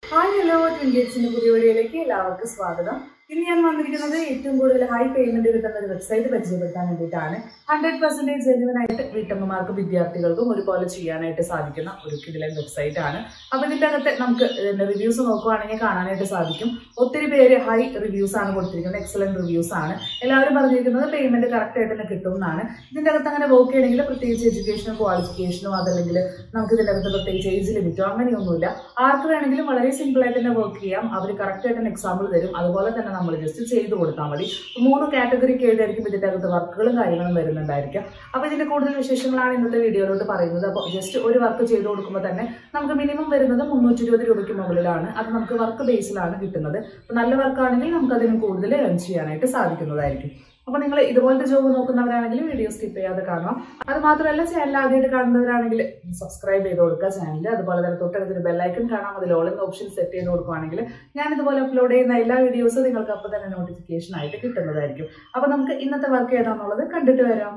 hi hello ട്വിൻഗേറ്റ്സിന്റെ പുതിയ വീഡിയോയിലേക്ക് എല്ലാവർക്കും സ്വാഗതം ഇന്ന് ഞാൻ വന്നിരിക്കുന്നത് ഏറ്റവും കൂടുതൽ ഹൈ പേയ്മെന്റ് കിട്ടുന്ന ഒരു വെബ്സൈറ്റ് പരിചയപ്പെടുത്താൻ വേണ്ടിയിട്ടാണ് ഹൺഡ്രഡ് പെർസെന്റേജ് ജെന്യുവൻ ആയിട്ട് വീട്ടമ്മമാർക്കും വിദ്യാർത്ഥികൾക്കും ഒരുപോലെ ചെയ്യാനായിട്ട് സാധിക്കുന്ന ഒരു കിടിലൻ വെബ്സൈറ്റ് ആണ് അപ്പൊ ഇതിന്റെ അകത്ത് നമുക്ക് ഇതിന്റെ റിവ്യൂസ് നോക്കുവാണെങ്കിൽ കാണാനായിട്ട് സാധിക്കും ഒത്തിരി പേര് ഹൈ റിവ്യൂസ് ആണ് കൊടുത്തിരിക്കുന്നത് എക്സലന്റ് റിവ്യൂസ് ആണ് എല്ലാവരും പറഞ്ഞിരിക്കുന്നത് പേയ്മെന്റ് കറക്റ്റ് ആയിട്ട് തന്നെ കിട്ടും എന്നാണ് ഇതിന്റെ അകത്ത് അങ്ങനെ വർക്ക് ചെയ്യണമെങ്കിൽ പ്രത്യേകിച്ച് എഡ്യൂക്കേഷനോ ക്വാളിഫിക്കേഷനോ അതല്ലെങ്കിൽ നമുക്ക് ഇതിന്റെ അകത്ത് പ്രത്യേകിച്ച് ഏജ് ലിമിറ്റോ അങ്ങനെയൊന്നുമില്ല ആർക്ക് വേണമെങ്കിലും വളരെ സിമ്പിൾ ആയിട്ട് തന്നെ വർക്ക് ചെയ്യാം അവർ കറക്റ്റ് ആയിട്ട് തന്നെ എക്സാമ്പിൾ തരും അതുപോലെ തന്നെ നമ്മൾ ജസ്റ്റ് ചെയ്ത് കൊടുത്താൽ മതി മൂന്ന് കാറ്റഗറിക്ക് ആയിട്ടായിരിക്കും ഇതിന്റെ അകത്ത് വർക്കുകളും കാര്യങ്ങളും വരുന്നുണ്ടായിരിക്കും അപ്പോൾ ഇതിന്റെ കൂടുതൽ വിശേഷങ്ങളാണ് ഇന്നത്തെ വീഡിയോയിലോട്ട് പറയുന്നത് അപ്പോൾ ജസ്റ്റ് ഒരു വർക്ക് ചെയ്ത് കൊടുക്കുമ്പോൾ തന്നെ നമുക്ക് മിനിമം വരുന്നത് മുന്നൂറ്റി ഇരുപത് രൂപയ്ക്ക് മുകളിലാണ് അത് നമുക്ക് വർക്ക് ബേസിലാണ് കിട്ടുന്നത് അപ്പോൾ നല്ല വർക്കാണെങ്കിൽ നമുക്ക് അതിന് കൂടുതൽ ഏൺ ചെയ്യാനായിട്ട് സാധിക്കുന്നതായിരിക്കും അപ്പോൾ നിങ്ങൾ ഇതുപോലത്തെ ജോബ് നോക്കുന്നവരാണെങ്കിൽ വീഡിയോ സ്കിപ്പ് ചെയ്യാതെ കാണാം അത് മാത്രമല്ല ചാനൽ ആദ്യമായിട്ട് കാണുന്നവരാണെങ്കിൽ സബ്സ്ക്രൈബ് ചെയ്ത് കൊടുക്കുക ചാനൽ അതുപോലെ തന്നെ തൊട്ടടുത്തൊരു ബെല്ലൈക്കൺ കാണാം അതിൽ ഓൾ എന്ന ഓപ്ഷൻ സെറ്റ് ചെയ്ത് കൊടുക്കുകയാണെങ്കിൽ ഞാൻ ഇതുപോലെ അപ്ലോഡ് ചെയ്യുന്ന എല്ലാ വീഡിയോസും നിങ്ങൾക്ക് അപ്പോൾ തന്നെ നോട്ടിഫിക്കേഷൻ ആയിട്ട് കിട്ടുന്നതായിരിക്കും അപ്പോൾ നമുക്ക് ഇന്നത്തെ വർക്ക് ഏതാണെന്നുള്ളത് കണ്ടിട്ട് വരാം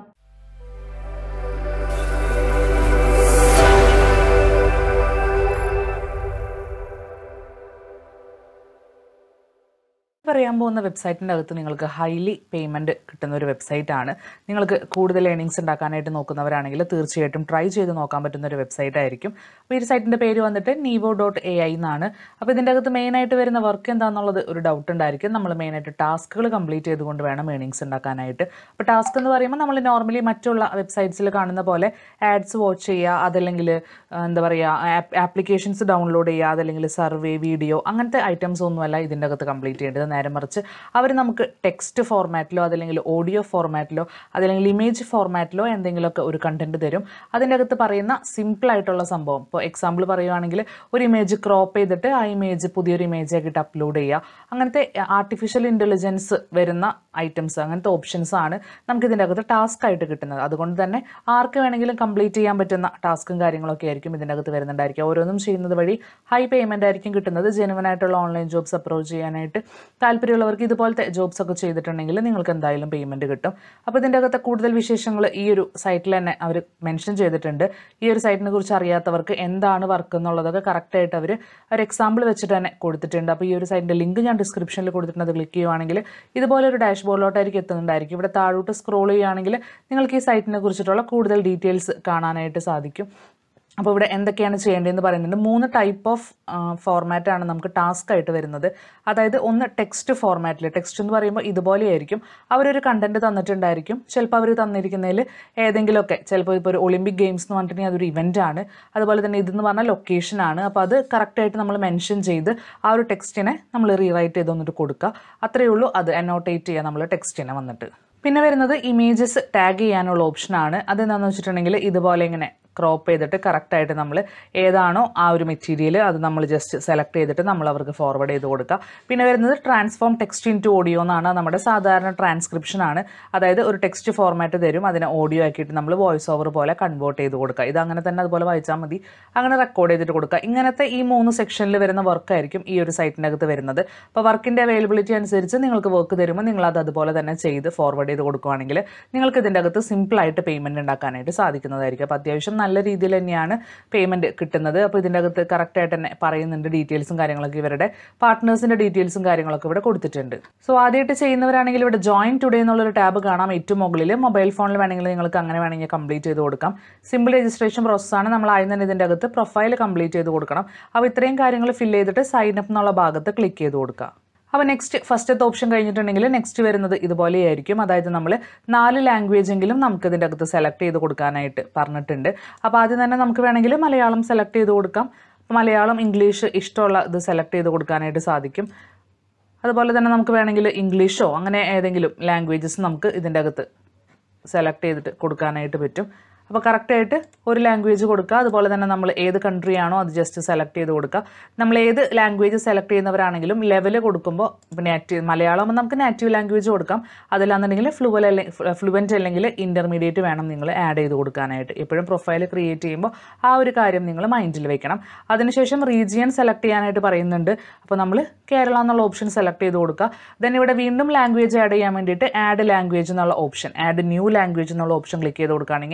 പറയാൻ പോകുന്ന വെബ്സൈറ്റിൻ്റെ അകത്ത് നിങ്ങൾക്ക് ഹൈലി പേയ്മെൻറ്റ് കിട്ടുന്ന ഒരു വെബ്സൈറ്റ് ആണ് നിങ്ങൾക്ക് കൂടുതൽ ഏണിങ്സ് ഉണ്ടാക്കാനായിട്ട് നോക്കുന്നവരാണെങ്കിൽ തീർച്ചയായിട്ടും ട്രൈ ചെയ്ത് നോക്കാൻ പറ്റുന്ന ഒരു വെബ്സൈറ്റ് ആയിരിക്കും അപ്പോൾ ഈ സൈറ്റിൻ്റെ പേര് വന്നിട്ട് നീവോ ഡോട്ട് എ ഐ എന്നാണ് അപ്പോൾ ഇതിൻ്റെ അകത്ത് മെയിനായിട്ട് വരുന്ന വർക്ക് എന്താണെന്നുള്ളത് ഒരു ഡൗട്ട് ഉണ്ടായിരിക്കും നമ്മൾ മെയിനായിട്ട് ടാസ്കുകൾ കംപ്ലീറ്റ് ചെയ്തുകൊണ്ട് വേണം ഏണിങ്സ് ഉണ്ടാക്കാനായിട്ട് അപ്പോൾ ടാസ്ക് എന്ന് പറയുമ്പോൾ നമ്മൾ നോർമലി മറ്റുള്ള വെബ്സൈറ്റ്സിൽ കാണുന്ന പോലെ ആഡ്സ് വാച്ച് ചെയ്യുക അതല്ലെങ്കിൽ എന്താ പറയുക ആപ്ലിക്കേഷൻസ് ഡൗൺലോഡ് ചെയ്യുക അതല്ലെങ്കിൽ സർവേ വീഡിയോ അങ്ങനത്തെ ഐറ്റംസ് ഒന്നുമല്ല ഇതിൻ്റെ അകത്ത് കംപ്ലീറ്റ് ചെയ്യേണ്ടത് നേരെ മറിച്ച് അവർ നമുക്ക് ടെക്സ്റ്റ് ഫോർമാറ്റിലോ അതല്ലെങ്കിൽ ഓഡിയോ ഫോർമാറ്റിലോ അതല്ലെങ്കിൽ ഇമേജ് ഫോർമാറ്റിലോ എന്തെങ്കിലുമൊക്കെ ഒരു കണ്ടന്റ് തരും അതിൻ്റെ അകത്ത് പറയുന്ന സിമ്പിൾ ആയിട്ടുള്ള സംഭവം ഇപ്പോൾ എക്സാമ്പിൾ പറയുവാണെങ്കിൽ ഒരു ഇമേജ് ക്രോപ്പ് ചെയ്തിട്ട് ആ ഇമേജ് പുതിയൊരു ഇമേജ് ആക്കിയിട്ട് അപ്ലോഡ് ചെയ്യുക അങ്ങനത്തെ ആർട്ടിഫിഷ്യൽ ഇൻ്റലിജൻസ് വരുന്ന ഐറ്റംസ് അങ്ങനത്തെ ഓപ്ഷൻസ് ആണ് നമുക്ക് ഇതിൻ്റെ അകത്ത് ടാസ്ക് ആയിട്ട് കിട്ടുന്നത് അതുകൊണ്ട് തന്നെ ആർക്ക് വേണമെങ്കിലും കംപ്ലീറ്റ് ചെയ്യാൻ പറ്റുന്ന ടാസ്കും കാര്യങ്ങളൊക്കെ ആയിരിക്കും ഇതിൻ്റെ അകത്ത് വരുന്നുണ്ടായിരിക്കും ഓരോന്നും ചെയ്യുന്നത് വഴി ഹൈ പേയ്മെൻ്റ് ആയിരിക്കും കിട്ടുന്നത് ജെനുവൻ ആയിട്ടുള്ള ഓൺലൈൻ ജോബ്സ് അപ്രോച്ച് ചെയ്യാനായിട്ട് താല്പര്യമുള്ളവർക്ക് ഇതുപോലത്തെ ജോബ്സ് ഒക്കെ ചെയ്തിട്ടുണ്ടെങ്കിൽ നിങ്ങൾക്ക് എന്തായാലും പേയ്മെൻറ്റ് കിട്ടും അപ്പോൾ ഇതിൻ്റെ അകത്തെ കൂടുതൽ വിശേഷങ്ങൾ ഈ ഒരു സൈറ്റിൽ തന്നെ അവർ മെൻഷൻ ചെയ്തിട്ടുണ്ട് ഈ ഒരു സൈറ്റിനെ കുറിച്ച് അറിയാത്തവർക്ക് എന്താണ് വർക്ക് എന്നുള്ളതൊക്കെ കറക്റ്റായിട്ട് അവർ ഒരു എക്സാമ്പിൾ വെച്ചിട്ട് തന്നെ കൊടുത്തിട്ടുണ്ട് അപ്പോൾ ഈ ഒരു സൈറ്റിൻ്റെ ലിങ്ക് ഞാൻ ഡിസ്ക്രിപ്ഷനിൽ കൊടുത്തിട്ടുണ്ട് അത് ക്ലിക്ക് ചെയ്യുവാണെങ്കിൽ ഇതുപോലെ ഒരു ഡാഷ് ബോർഡിലോട്ടായിരിക്കും എത്തുന്നുണ്ടായിരിക്കും ഇവിടെ താഴോട്ട് സ്ക്രോൾ ചെയ്യുകയാണെങ്കിൽ നിങ്ങൾക്ക് ഈ സൈറ്റിനെ കുറിച്ചിട്ടുള്ള കൂടുതൽ ഡീറ്റെയിൽസ് കാണാനായിട്ട് സാധിക്കും അപ്പോൾ ഇവിടെ എന്തൊക്കെയാണ് ചെയ്യേണ്ടതെന്ന് പറയുന്നുണ്ട് മൂന്ന് ടൈപ്പ് ഓഫ് ഫോർമാറ്റാണ് നമുക്ക് ടാസ്ക് ആയിട്ട് വരുന്നത് അതായത് ഒന്ന് ടെക്സ്റ്റ് ഫോർമാറ്റിൽ ടെക്സ്റ്റ് എന്ന് പറയുമ്പോൾ ഇതുപോലെയായിരിക്കും അവരൊരു കണ്ടന്റ് തന്നിട്ടുണ്ടായിരിക്കും ചിലപ്പോൾ അവർ തന്നിരിക്കുന്നതിൽ ഏതെങ്കിലുമൊക്കെ ചിലപ്പോൾ ഇപ്പോൾ ഒരു ഒളിമ്പിക് ഗെയിംസ് എന്ന് പറഞ്ഞിട്ടുണ്ടെങ്കിൽ അതൊരു ഇവൻ്റ് ആണ് അതുപോലെ തന്നെ ഇതെന്ന് പറഞ്ഞാൽ ലൊക്കേഷനാണ് അപ്പോൾ അത് കറക്റ്റായിട്ട് നമ്മൾ മെൻഷൻ ചെയ്ത് ആ ഒരു ടെക്സ്റ്റിനെ നമ്മൾ റീറൈറ്റ് ചെയ്ത് വന്നിട്ട് കൊടുക്കുക അത്രയേ ഉള്ളൂ അത് അനോട്ടേറ്റ് ചെയ്യുക നമ്മൾ ടെക്സ്റ്റിനെ വന്നിട്ട് പിന്നെ വരുന്നത് ഇമേജസ് ടാഗ് ചെയ്യാനുള്ള ഓപ്ഷനാണ് അതെന്താണെന്ന് വെച്ചിട്ടുണ്ടെങ്കിൽ ഇതുപോലെ ഇങ്ങനെ ക്രോപ്പ് ചെയ്തിട്ട് കറക്റ്റായിട്ട് നമ്മൾ ഏതാണോ ആ ഒരു മെറ്റീരിയൽ അത് നമ്മൾ ജസ്റ്റ് സെലക്ട് ചെയ്തിട്ട് നമ്മൾ അവർക്ക് ഫോർവേഡ് ചെയ്ത് കൊടുക്കുക പിന്നെ വരുന്നത് transform text into audio എന്നാണ് നമ്മുടെ സാധാരണ ട്രാൻസ്ക്രിപ്ഷൻ ആണ് അതായത് ഒരു ടെക്സ്റ്റ് ഫോർമാറ്റ് തരും അതിനെ ഓഡിയോ ആക്കിയിട്ട് നമ്മൾ വോയിസ് ഓവർ പോലെ കൺവേർട്ട് ചെയ്ത് കൊടുക്കുക ഇത് അങ്ങനെ തന്നെ അതുപോലെ വായിച്ചാൽ മതി അങ്ങനെ റെക്കോർഡ് ചെയ്തിട്ട് കൊടുക്കുക ഇങ്ങനത്തെ ഈ മൂന്ന് സെക്ഷനിൽ വരുന്ന വർക്കായിരിക്കും ഈ ഒരു സൈറ്റിൻ്റെ അകത്ത് വരുന്നത് അപ്പോൾ വർക്കിൻ്റെ അവൈലബിലിറ്റി അനുസരിച്ച് നിങ്ങൾക്ക് വർക്ക് തരുമ്പോൾ നിങ്ങൾ അത് അതുപോലെ തന്നെ ചെയ്ത് ഫോർവേഡ് ചെയ്ത് കൊടുക്കുകയാണെങ്കിൽ നിങ്ങൾക്ക് ഇതിൻ്റെ അകത്ത് സിമ്പിളായിട്ട് പേയ്മെൻറ്റ് ഉണ്ടാക്കാനായിട്ട് സാധിക്കുന്നതായിരിക്കും അപ്പോൾ അത്യാവശ്യം നല്ല രീതിയിൽ തന്നെയാണ് പേയ്മെൻറ്റ് കിട്ടുന്നത് അപ്പോൾ ഇതിൻ്റെ അകത്ത് കറക്റ്റായിട്ട് തന്നെ പറയുന്നുണ്ട് ഡീറ്റെയിൽസും കാര്യങ്ങളൊക്കെ ഇവരുടെ പാർട്ട്നേഴ്സിൻ്റെ ഡീറ്റെയിൽസും കാര്യങ്ങളൊക്കെ ഇവിടെ കൊടുത്തിട്ടുണ്ട് സോ ആദ്യമായിട്ട് ചെയ്യുന്നവരാണെങ്കിൽ ഇവിടെ ജോയിൻ ടുഡേ എന്നുള്ളൊരു ടാബ് കാണാം ഏറ്റവും മുകളിൽ മൊബൈൽ ഫോണിൽ വേണമെങ്കിൽ നിങ്ങൾക്ക് അങ്ങനെ വേണമെങ്കിൽ കംപ്ലീറ്റ് ചെയ്ത് കൊടുക്കാം സിമ്പിൾ രജിസ്ട്രേഷൻ പ്രോസസ്സാണ് നമ്മൾ ആദ്യം തന്നെ ഇതിൻ്റെ അകത്ത് പ്രൊഫൈൽ കംപ്ലീറ്റ് ചെയ്ത് കൊടുക്കണം അപ്പോൾ ഇത്രയും കാര്യങ്ങൾ ഫില്ല് ചെയ്തിട്ട് സൈൻ അപ്പ് എന്നുള്ള ഭാഗത്ത് ക്ലിക്ക് ചെയ്ത് കൊടുക്കുക അപ്പോൾ നെക്സ്റ്റ് ഫസ്റ്റത്തെ ഓപ്ഷൻ കഴിഞ്ഞിട്ടുണ്ടെങ്കിൽ നെക്സ്റ്റ് വരുന്നത് ഇതുപോലെയായിരിക്കും അതായത് നമ്മൾ നാല് ലാംഗ്വേജ് എങ്കിലും നമുക്ക് ഇതിൻ്റെ അകത്ത് സെലക്ട് ചെയ്ത് കൊടുക്കാനായിട്ട് പറഞ്ഞിട്ടുണ്ട് അപ്പോൾ ആദ്യം തന്നെ നമുക്ക് വേണമെങ്കിൽ മലയാളം സെലക്ട് ചെയ്ത് കൊടുക്കാം മലയാളം ഇംഗ്ലീഷ് ഇഷ്ടമുള്ള ഇത് സെലക്ട് ചെയ്ത് കൊടുക്കാനായിട്ട് സാധിക്കും അതുപോലെ തന്നെ നമുക്ക് വേണമെങ്കിൽ ഇംഗ്ലീഷോ അങ്ങനെ ഏതെങ്കിലും ലാംഗ്വേജസ് നമുക്ക് ഇതിൻ്റെ അകത്ത് സെലക്ട് ചെയ്തിട്ട് കൊടുക്കാനായിട്ട് പറ്റും അപ്പോൾ കറക്റ്റായിട്ട് ഒരു ലാംഗ്വേജ് കൊടുക്കുക അതുപോലെ തന്നെ നമ്മൾ ഏത് കൺട്രി ആണോ അത് ജസ്റ്റ് സെലക്ട് ചെയ്ത് കൊടുക്കുക നമ്മൾ ഏത് ലാംഗ്വേജ് സെലക്ട് ചെയ്യുന്നവരാണെങ്കിലും ലെവൽ കൊടുക്കുമ്പോൾ ഇപ്പോൾ നാറ്റീവ് മലയാളം നമുക്ക് നാറ്റീവ് ലാംഗ്വേജ് കൊടുക്കാം അതിലാണെന്നുണ്ടെങ്കിൽ ഫ്ലുവൽ അല്ലെ ഫ്ലുവൻറ്റ് അല്ലെങ്കിൽ ഇൻ്റർമീഡിയറ്റ് വേണം നിങ്ങൾ ആഡ് ചെയ്ത് കൊടുക്കാനായിട്ട് എപ്പോഴും പ്രൊഫൈൽ ക്രിയേറ്റ് ചെയ്യുമ്പോൾ ആ ഒരു കാര്യം നിങ്ങൾ മൈൻഡിൽ വെക്കണം അതിനുശേഷം റീജിയൻ സെലക്ട് ചെയ്യാനായിട്ട് പറയുന്നുണ്ട് അപ്പോൾ നമ്മൾ കേരള എന്നുള്ള ഓപ്ഷൻ സെലക്ട് ചെയ്ത് കൊടുക്കുക ദെൻ ഇവിടെ വീണ്ടും ലാംഗ്വേജ് ആഡ് ചെയ്യാൻ വേണ്ടിയിട്ട് ആഡ് ലാംഗ്വേജ് എന്നുള്ള ഓപ്ഷൻ ആഡ് ന്യൂ ലാംഗ്വേജ് എന്നുള്ള ഓപ്ഷൻ ക്ലിക്ക് ചെയ്ത് കൊടുക്കുകയാണെങ്കിൽ നിങ്ങൾ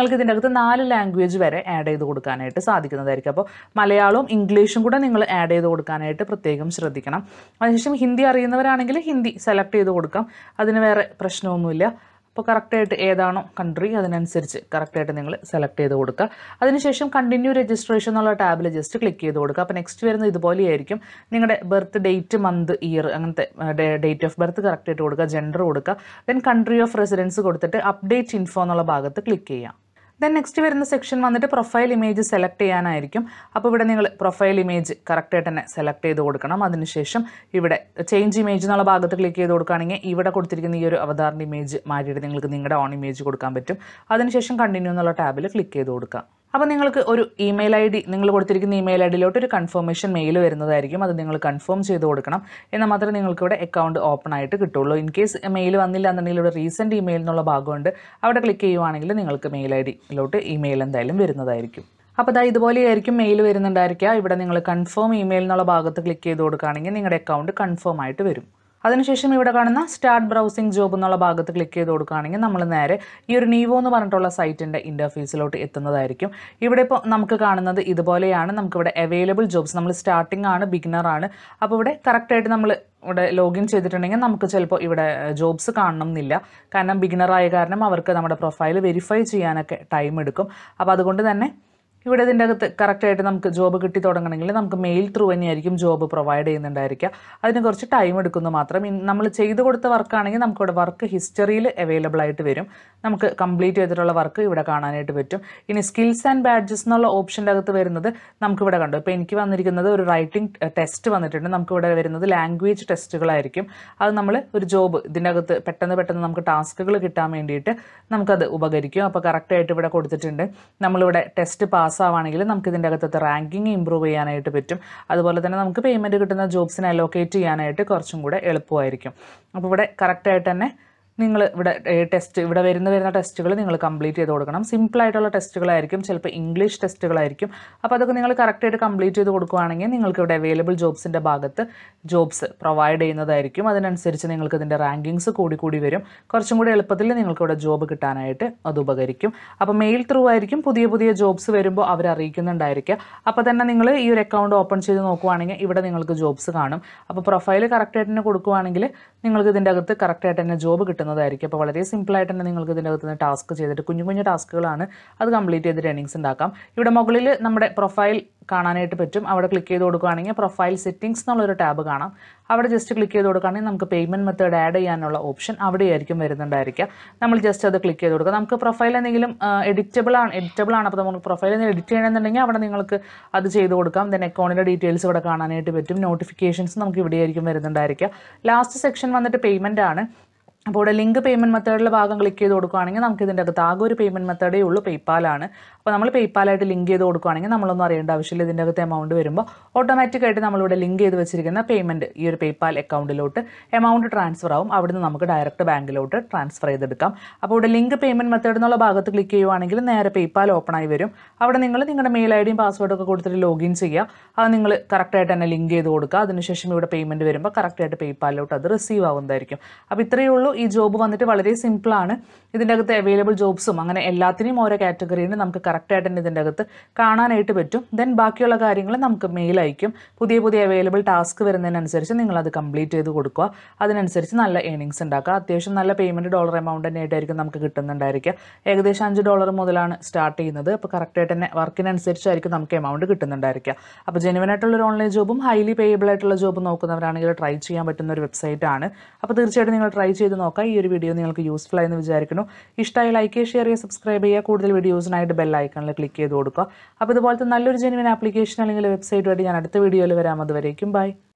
നിങ്ങൾക്ക് ഇതിൻ്റെ അകത്ത് നാല് ലാംഗ്വേജ് വരെ ആഡ് ചെയ്ത് കൊടുക്കാനായിട്ട് സാധിക്കുന്നതായിരിക്കും അപ്പോൾ മലയാളവും ഇംഗ്ലീഷും കൂടെ നിങ്ങൾ ആഡ് ചെയ്ത് കൊടുക്കാനായിട്ട് പ്രത്യേകം ശ്രദ്ധിക്കണം അതിനുശേഷം ഹിന്ദി അറിയുന്നവരാണെങ്കിൽ ഹിന്ദി സെലക്ട് ചെയ്ത് കൊടുക്കാം അതിന് വേറെ പ്രശ്നമൊന്നുമില്ല അപ്പോൾ കറക്റ്റായിട്ട് ഏതാണോ കൺട്രി അതിനനുസരിച്ച് കറക്റ്റായിട്ട് നിങ്ങൾ സെലക്ട് ചെയ്ത് കൊടുക്കുക അതിനുശേഷം കണ്ടിന്യൂ രജിസ്ട്രേഷൻ എന്നുള്ള ടാബിൽ ജസ്റ്റ് ക്ലിക്ക് ചെയ്ത് കൊടുക്കുക അപ്പോൾ നെക്സ്റ്റ് വരുന്നത് ഇതുപോലെയായിരിക്കും നിങ്ങളുടെ ബർത്ത് ഡേറ്റ് മന്ത് ഇയർ അങ്ങനത്തെ ഡേറ്റ് ഓഫ് ബർത്ത് കറക്റ്റായിട്ട് കൊടുക്കുക ജെൻഡർ കൊടുക്കുക ദെൻ കൺട്രി ഓഫ് റെസിഡൻസ് കൊടുത്തിട്ട് അപ്ഡേറ്റ് ഇൻഫോ എന്നുള്ള ഭാഗത്ത് ക്ലിക്ക് ചെയ്യാം ദെൻ നെക്സ്റ്റ് വരുന്ന സെക്ഷൻ വന്നിട്ട് പ്രൊഫൈൽ ഇമേജ് സെലക്ട് ചെയ്യാനായിരിക്കും അപ്പോൾ ഇവിടെ നിങ്ങൾ പ്രൊഫൈൽ ഇമേജ് കറക്റ്റായിട്ട് തന്നെ സെലക്ട് ചെയ്ത് കൊടുക്കണം അതിനുശേഷം ഇവിടെ ചേഞ്ച് ഇമേജ് എന്നുള്ള ഭാഗത്ത് ക്ലിക്ക് ചെയ്ത് കൊടുക്കുകയാണെങ്കിൽ ഇവിടെ കൊടുത്തിരിക്കുന്ന ഈ ഒരു അവതാറിൻ്റെ ഇമേജ് മാറ്റിയിട്ട് നിങ്ങൾക്ക് നിങ്ങളുടെ ഓൺ ഇമേജ് കൊടുക്കാൻ പറ്റും അതിനുശേഷം കണ്ടിന്യൂ എന്നുള്ള ടാബിൽ ക്ലിക്ക് ചെയ്ത് കൊടുക്കുക അപ്പോൾ നിങ്ങൾക്ക് ഒരു ഇമെയിൽ ഐ ഡി നിങ്ങൾ കൊടുത്തിരിക്കുന്ന ഇമെയിൽ ഐ ഡിയിലോട്ട് ഒരു കൺഫർമേഷൻ മെയിൽ വരുന്നതായിരിക്കും അത് നിങ്ങൾ കൺഫേം ചെയ്ത് കൊടുക്കണം എന്നാൽ മാത്രമേ നിങ്ങൾക്ക് ഇവിടെ അക്കൗണ്ട് ഓപ്പൺ ആയിട്ട് കിട്ടുള്ളൂ ഇൻ കേസ് മെയിൽ വന്നില്ല എന്നുണ്ടെങ്കിൽ ഇവിടെ റീസെൻറ്റ് ഇമെയിൽ എന്നുള്ള ഭാഗമുണ്ട് അവിടെ ക്ലിക്ക് ചെയ്യുവാണെങ്കിൽ നിങ്ങൾക്ക് മെയിൽ ഐ ഡിയിലോട്ട് ഇമെയിൽ എന്തായാലും വരുന്നതായിരിക്കും അപ്പോൾ ദാ ഇതുപോലെയായിരിക്കും മെയിൽ വരുന്നുണ്ടായിരിക്കുക ഇവിടെ നിങ്ങൾ കൺഫേം ഇമെയിൽ എന്നുള്ള ഭാഗത്ത് ക്ലിക്ക് ചെയ്ത് കൊടുക്കുകയാണെങ്കിൽ നിങ്ങളുടെ അക്കൗണ്ട് കൺഫേം ആയിട്ട് വരും അതിനുശേഷം ഇവിടെ കാണുന്ന സ്റ്റാർട്ട് ബ്രൗസിംഗ് ജോബ് എന്നുള്ള ഭാഗത്ത് ക്ലിക്ക് ചെയ്ത് കൊടുക്കുകയാണെങ്കിൽ നമ്മൾ നേരെ ഈ ഒരു നീവോ എന്ന് പറഞ്ഞിട്ടുള്ള സൈറ്റിൻ്റെ ഇൻ്റർഫേസിലോട്ട് എത്തുന്നതായിരിക്കും ഇവിടെ ഇപ്പോൾ നമുക്ക് കാണുന്നത് ഇതുപോലെയാണ് നമുക്കിവിടെ അവൈലബിൾ ജോബ്സ് നമ്മൾ സ്റ്റാർട്ടിംഗ് ആണ് ബിഗിനർ ആണ് അപ്പോൾ ഇവിടെ കറക്റ്റായിട്ട് നമ്മൾ ഇവിടെ ലോഗിൻ ചെയ്തിട്ടുണ്ടെങ്കിൽ നമുക്ക് ചിലപ്പോൾ ഇവിടെ ജോബ്സ് കാണണം എന്നില്ല കാരണം ബിഗിനർ ആയ കാരണം അവർക്ക് നമ്മുടെ പ്രൊഫൈൽ വെരിഫൈ ചെയ്യാനൊക്കെ ടൈം എടുക്കും അപ്പോൾ അതുകൊണ്ട് തന്നെ ഇവിടെ ഇതിൻ്റെ അകത്ത് കറക്റ്റായിട്ട് നമുക്ക് ജോബ് കിട്ടി തുടങ്ങണമെങ്കിൽ നമുക്ക് മെയിൽ ത്രൂ തന്നെയായിരിക്കും ജോബ് പ്രൊവൈഡ് ചെയ്യുന്നുണ്ടായിരിക്കുക അതിന് കുറച്ച് ടൈം എടുക്കുന്നു മാത്രം ഇൻ- നമ്മൾ ചെയ്തു കൊടുത്ത വർക്കാണെങ്കിൽ നമുക്കിവിടെ വർക്ക് ഹിസ്റ്ററിയിൽ അവൈലബിൾ ആയിട്ട് വരും നമുക്ക് കംപ്ലീറ്റ് ചെയ്തിട്ടുള്ള വർക്ക് ഇവിടെ കാണാനായിട്ട് പറ്റും ഇനി സ്കിൽസ് ആൻഡ് ബാഡ്ജസ് എന്നുള്ള ഓപ്ഷൻ്റെ അകത്ത് വരുന്നത് നമുക്കിവിടെ കണ്ടു ഇപ്പോൾ എനിക്ക് വന്നിരിക്കുന്നത് ഒരു റൈറ്റിംഗ് ടെസ്റ്റ് വന്നിട്ടുണ്ട് നമുക്കിവിടെ വരുന്നത് ലാംഗ്വേജ് ടെസ്റ്റുകളായിരിക്കും അത് നമ്മൾ ഒരു ജോബ് ഇതിൻ്റെ അകത്ത് പെട്ടെന്ന് പെട്ടെന്ന് നമുക്ക് ടാസ്കുകൾ കിട്ടാൻ വേണ്ടിയിട്ട് നമുക്കത് ഉപകരിക്കും അപ്പോൾ കറക്റ്റായിട്ട് ഇവിടെ കൊടുത്തിട്ടുണ്ട് നമ്മളിവിടെ ടെസ്റ്റ് പാസ്സാവുകയാണെങ്കിൽ നമുക്ക് ഇതിൻ്റെ അകത്തത്തെ റാങ്കിങ് ഇമ്പ്രൂവ് ചെയ്യാനായിട്ട് പറ്റും അതുപോലെ തന്നെ നമുക്ക് പേയ്മെൻറ്റ് കിട്ടുന്ന ജോബ്സിനെ അലോക്കേറ്റ് ചെയ്യാനായിട്ട് കുറച്ചും കൂടെ എളുപ്പമായിരിക്കും അപ്പോൾ ഇവിടെ കറക്റ്റായിട്ട് തന്നെ നിങ്ങൾ ഇവിടെ ടെസ്റ്റ് ഇവിടെ വരുന്ന വരുന്ന ടെസ്റ്റുകൾ നിങ്ങൾ കംപ്ലീറ്റ് ചെയ്ത് കൊടുക്കണം സിമ്പിളായിട്ടുള്ള ടെസ്റ്റുകളായിരിക്കും ചിലപ്പോൾ ഇംഗ്ലീഷ് ടെസ്റ്റുകളായിരിക്കും അപ്പോൾ അതൊക്കെ നിങ്ങൾ കറക്റ്റായിട്ട് കംപ്ലീറ്റ് ചെയ്ത് കൊടുക്കുകയാണെങ്കിൽ നിങ്ങൾക്ക് ഇവിടെ അവൈലബിൾ ജോബ്സിൻ്റെ ഭാഗത്ത് ജോബ്സ് പ്രൊവൈഡ് ചെയ്യുന്നതായിരിക്കും അതിനനുസരിച്ച് നിങ്ങൾക്ക് ഇതിൻ്റെ റാങ്കിങ്സ് കൂടി കൂടി വരും കുറച്ചും കൂടി എളുപ്പത്തിൽ നിങ്ങൾക്ക് ഇവിടെ ജോബ് കിട്ടാനായിട്ട് അത് ഉപകരിക്കും അപ്പോൾ മെയിൽ ത്രൂ ആയിരിക്കും പുതിയ പുതിയ ജോബ്സ് വരുമ്പോൾ അവർ അറിയിക്കുന്നുണ്ടായിരിക്കുക അപ്പോൾ തന്നെ നിങ്ങൾ ഈ ഒരു അക്കൗണ്ട് ഓപ്പൺ ചെയ്ത് നോക്കുവാണെങ്കിൽ ഇവിടെ നിങ്ങൾക്ക് ജോബ്സ് കാണും അപ്പോൾ പ്രൊഫൈൽ കറക്റ്റായിട്ട് തന്നെ കൊടുക്കുവാണെങ്കിൽ നിങ്ങൾക്ക് ഇതിൻ്റെ അകത്ത് കറക്റ്റായിട്ട് തന്നെ ജോബ് കിട്ടുന്നതായിരിക്കും അപ്പോൾ വളരെ സിമ്പിളായിട്ട് തന്നെ നിങ്ങൾക്ക് ഇതിൻ്റെ അകത്ത് നിന്ന് ടാസ്ക് ചെയ്തിട്ട് കുഞ്ഞു കുഞ്ഞു ടാസ്കുകളാണ് അത് കംപ്ലീറ്റ് ചെയ്ത് ഏണിങ്സ് ഉണ്ടാക്കാം ഇവിടെ മുകളിൽ നമ്മുടെ പ്രൊഫൈൽ കാണാനായിട്ട് പറ്റും അവിടെ ക്ലിക്ക് ചെയ്ത് കൊടുക്കുകയാണെങ്കിൽ പ്രൊഫൈൽ സെറ്റിംഗ്സ് എന്നുള്ളൊരു ടാബ് കാണാം അവിടെ ജസ്റ്റ് ക്ലിക്ക് ചെയ്ത് കൊടുക്കുകയാണെങ്കിൽ നമുക്ക് പേയ്മെൻറ്റ് മെത്തേഡ് ആഡ് ചെയ്യാനുള്ള ഓപ്ഷൻ അവിടെയായിരിക്കും വരുന്നുണ്ടായിരിക്കുക നമ്മൾ ജസ്റ്റ് അത് ക്ലിക്ക് ചെയ്ത് കൊടുക്കുക നമുക്ക് പ്രൊഫൈൽ എന്തെങ്കിലും എഡിറ്റബിൾ ആണ് എഡിറ്റബിൾ ആണ് അപ്പോൾ നമുക്ക് പ്രൊഫൈൽ എന്തെങ്കിലും എഡിറ്റ് ചെയ്യണമെന്നുണ്ടെങ്കിൽ അവിടെ നിങ്ങൾക്ക് അത് ചെയ്ത് കൊടുക്കാം ദെൻ അക്കൗണ്ടിൻ്റെ ഡീറ്റെയിൽസ് ഇവിടെ കാണാനായിട്ട് പറ്റും നോട്ടിഫിക്കേഷൻസ് നമുക്ക് ഇവിടെയായിരിക്കും വരുന്നുണ്ടായിരിക്കുക ലാസ്റ്റ് സെക്ഷൻ വന്നിട്ട് പേയ്മെൻ്റ് ആണ് അപ്പോൾ ഇവിടെ ലിങ്ക് പേയ്മെൻറ്റ് മെത്തേഡിലെ ഭാഗം ക്ലിക്ക് ചെയ്ത് കൊടുക്കുകയാണെങ്കിൽ നമുക്ക് ഇതിൻ്റെ അകത്ത് ആകെ ഒരു പേയ്മെൻറ്റ് മെത്തേഡേ ഉള്ളൂ പേയ്പാലാണ് അപ്പോൾ നമ്മൾ പേയ്പാലായിട്ട് ലിങ്ക് ചെയ്ത് കൊടുക്കുകയാണെങ്കിൽ നമ്മളൊന്നും അറിയേണ്ട ആവശ്യമില്ല ഇതിൻ്റെ അകത്ത് എമൗണ്ട് വരുമ്പോൾ ഓട്ടോമാറ്റിക്കായിട്ട് നമ്മളിവിടെ ലിങ്ക് ചെയ്ത് വെച്ചിരിക്കുന്ന പേയ്മെൻറ്റ് ഈ ഒരു പേയ്പാൽ അക്കൗണ്ടിലോട്ട് എമൗണ്ട് ട്രാൻസ്ഫർ ആവും അവിടുന്ന് നമുക്ക് ഡയറക്റ്റ് ബാങ്കിലോട്ട് ട്രാൻസ്ഫർ ചെയ്തെടുക്കാം അപ്പോൾ ഇവിടെ ലിങ്ക് പേയ്മെൻറ്റ് മെത്തേഡ് എന്നുള്ള ഭാഗത്ത് ക്ലിക്ക് ചെയ്യുവാണെങ്കിൽ നേരെ പേയ്പാൽ ഓപ്പൺ ആയി വരും അവിടെ നിങ്ങൾ നിങ്ങളുടെ മെയിൽ ഐ ഡിയും പാസ്വേഡും ഒക്കെ കൊടുത്തിട്ട് ലോഗിൻ ചെയ്യുക അത് നിങ്ങൾ കറക്റ്റായിട്ട് തന്നെ ലിങ്ക് ചെയ്ത് കൊടുക്കുക അതിനുശേഷം ഇവിടെ പേയ്മെൻറ്റ് വരുമ്പോൾ കറക്റ്റായിട്ട് പേയ്പാലിലോട്ട് അത് റിസീവ് ആവുന്നതായിരിക്കും അപ്പോൾ ഇത്രയേ ഉള്ളൂ ഈ ജോബ് വന്നിട്ട് വളരെ സിമ്പിളാണ് ഇതിൻ്റെ അകത്ത് അവൈലബിൾ ജോബ്സും അങ്ങനെ എല്ലാത്തിനെയും ഓരോ കാറ്റഗറിയിൽ നമുക്ക് കറക്റ്റായിട്ട് തന്നെ ഇതിൻ്റെ അകത്ത് കാണാനായിട്ട് പറ്റും ദെൻ ബാക്കിയുള്ള കാര്യങ്ങൾ നമുക്ക് മെയിൽ അയക്കും പുതിയ പുതിയ അവൈലബിൾ ടാസ്ക് വരുന്നതിനനുസരിച്ച് നിങ്ങൾ അത് കംപ്ലീറ്റ് ചെയ്ത് കൊടുക്കുക അതിനനുസരിച്ച് നല്ല ഏണിങ്സ് ഉണ്ടാക്കുക അത്യാവശ്യം നല്ല പേയ്മെൻറ്റ് ഡോളർ എമൗണ്ട് തന്നെ ആയിട്ടായിരിക്കും നമുക്ക് കിട്ടുന്നുണ്ടായിരിക്കുക ഏകദേശം അഞ്ച് ഡോളർ മുതലാണ് സ്റ്റാർട്ട് ചെയ്യുന്നത് അപ്പോൾ കറക്റ്റായിട്ട് തന്നെ വർക്കിനനുസരിച്ചായിരിക്കും നമുക്ക് എമൗണ്ട് കിട്ടുന്നുണ്ടായിരിക്കുക അപ്പോൾ ജെനുവൻ ആയിട്ടുള്ള ഒരു ഓൺലൈൻ ജോബും ഹൈലി പേയബിൾ ആയിട്ടുള്ള ജോബ് നോക്കുന്നവരാണെങ്കിൽ ട്രൈ ചെയ്യാൻ പറ്റുന്ന ഒരു വെബ്സൈറ്റ് ആണ് അപ്പോൾ തീർച്ചയായിട്ടും നിങ്ങൾ ട്രൈ ചെയ്ത് നോക്കുക ഈ ഒരു വീഡിയോ നിങ്ങൾക്ക് യൂസ്ഫുൾ ആയെന്ന് വിചാരിക്കുന്നു ഇഷ്ടമായി ലൈക്ക് ചെയ്യുക ഷെയർ ചെയ്യുക സബ്സ്ക്രൈബ് ചെയ്യുക കൂടുതൽ വീഡിയോസിനായിട്ട് ബെൽ ഐക്കണിൽ ക്ലിക്ക് ചെയ്ത് കൊടുക്കുക അപ്പോൾ ഇതുപോലത്തെ നല്ലൊരു ജെനുവൻ ആപ്ലിക്കേഷൻ അല്ലെങ്കിൽ വെബ്സൈറ്റ് വഴി ഞാൻ അടുത്ത വീഡിയോയിൽ വരാം അതുവരേക്കും ബൈ